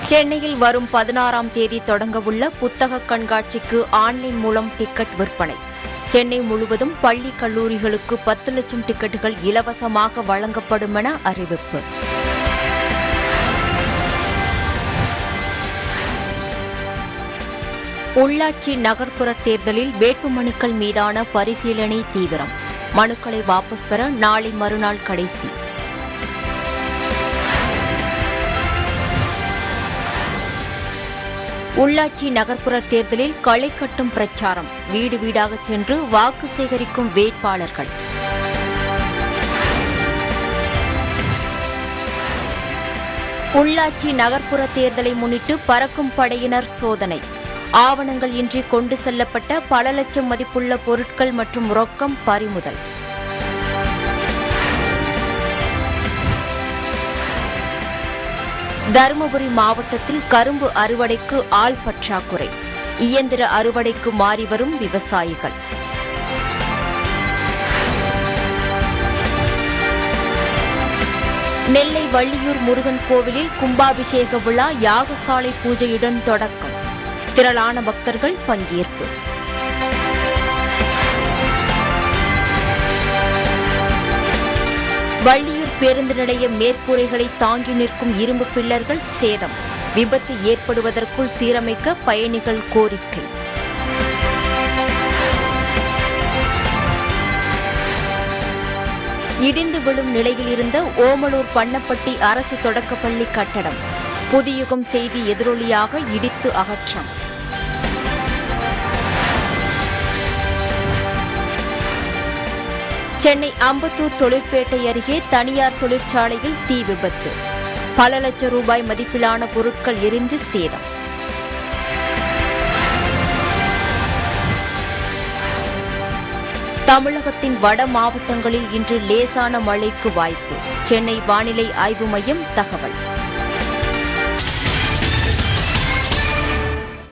சென்னையில் வரும் பதினாறாம் தேதி தொடங்கவுள்ள புத்தக கண்காட்சிக்கு ஆன்லைன் மூலம் டிக்கெட் விற்பனை சென்னை முழுவதும் பள்ளி கல்லூரிகளுக்கு பத்து லட்சம் டிக்கெட்டுகள் இலவசமாக வழங்கப்படும் என அறிவிப்பு உள்ளாட்சி நகர்ப்புற தேர்தலில் வேட்புமனுக்கள் மீதான பரிசீலனை தீவிரம் மனுக்களை வாபஸ் பெற நாளை மறுநாள் கடைசி உள்ளாட்சி நகர்ப்புற தேர்தலில் களை கட்டும் பிரச்சாரம் வீடு வீடாக சென்று வாக்கு சேகரிக்கும் வேட்பாளர்கள் உள்ளாட்சி நகர்ப்புற தேர்தலை முன்னிட்டு பறக்கும் படையினர் சோதனை ஆவணங்கள் இன்றி கொண்டு செல்லப்பட்ட பல லட்சம் மதிப்புள்ள பொருட்கள் மற்றும் ரொக்கம் பறிமுதல் தருமபுரி மாவட்டத்தில் கரும்பு அறுவடைக்கு ஆள் பற்றாக்குறை இயந்திர அறுவடைக்கு மாறி வரும் விவசாயிகள் நெல்லை வள்ளியூர் முருகன் கோவிலில் கும்பாபிஷேக விழா யாகசாலை பூஜையுடன் தொடக்கம் திரளான பக்தர்கள் பங்கேற்பு வள்ளியூர் பேருந்து நிலைய மேற்கூரைகளை தாங்கி நிற்கும் இரும்பு பில்லர்கள் சேதம் விபத்து ஏற்படுவதற்குள் சீரமைக்க பயணிகள் கோரிக்கை இடிந்து விழும் நிலையில் இருந்த ஓமலூர் பண்ணப்பட்டி அரசு தொடக்கப்பள்ளி கட்டடம் புதியுகம் செய்தி எதிரொலியாக இடித்து அகற்றம் சென்னை அம்பத்தூர் தொழிற்பேட்டை அருகே தனியார் தொழிற்சாலையில் தீ விபத்து பல லட்சம் ரூபாய் மதிப்பிலான பொருட்கள் எரிந்து சேதம் தமிழகத்தின் வட மாவட்டங்களில் இன்று லேசான மழைக்கு வாய்ப்பு சென்னை வானிலை ஆய்வு மையம் தகவல்